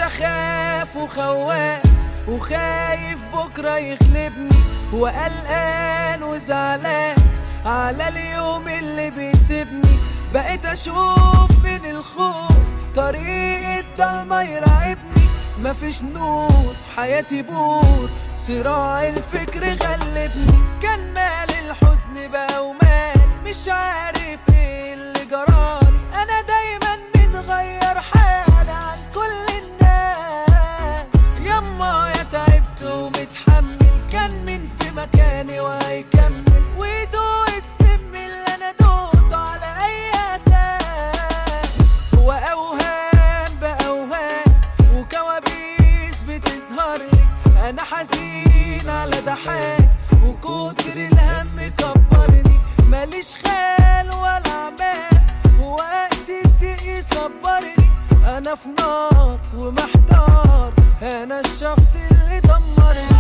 بخاف وخواف وخايف بكرة يغلبني وقلقان وزعلان على اليوم اللي بيسيبني بقيت اشوف من الخوف طريق الضلمة يرعبني مفيش نور حياتي بور صراع الفكر غلبني كان مال الحزن بقى ومال مش عارف ايه اللي جرالي انا دايما متغير حالي عن كل الناس يما يا تعبت ومتحمل كان من في مكاني وهيكمل ويدوق السم اللي انا دوقته على اي اساس هو اوهام باوهام وكوابيس بتظهر لي انا حزين على ده حال وكتر الهم كبرني ماليش خال ولا عمال في وقت الضيق يصبرني انا في نار ومحتار انا الشخص اللي دمرني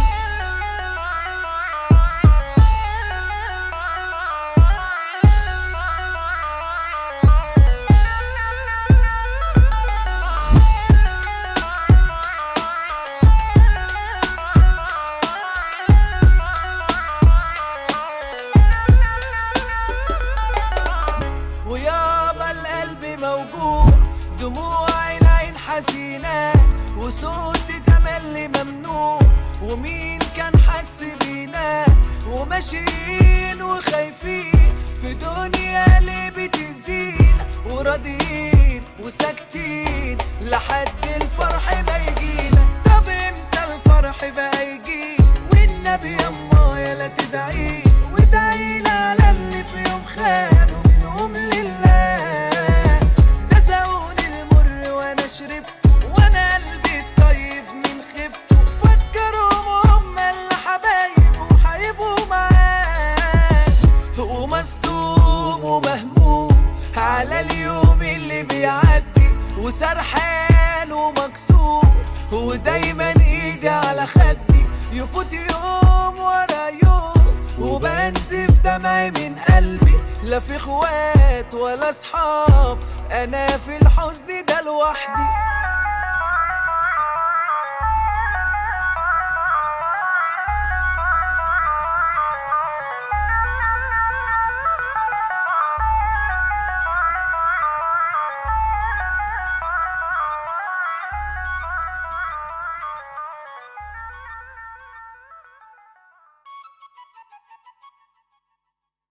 ويابا القلب موجوع دموع العين حزينة وصوت تملي ممنوع ومين كان حس بينا وماشيين وخايفين في دنيا اللي بتزيد وراضيين وساكتين لحد الفرح ما يجينا طب امتى الفرح بقى يجي والنبي يما يلا تدعي وادعي على اللي في يوم خانوا منهم لله ده زون المر وانا شربته وانا قلبي الطيب من خيبته فكرهم هم اللي حبايب وحيبقوا معاه هو مصدوم ومهموم على اليوم اللي بيعدي وسرحان ومكسور ودايما ايدي على خدي يفوت يوم ورا يوم وبنزف دمعي من قلبي لا في اخوات ولا اصحاب انا في الحزن ده لوحدي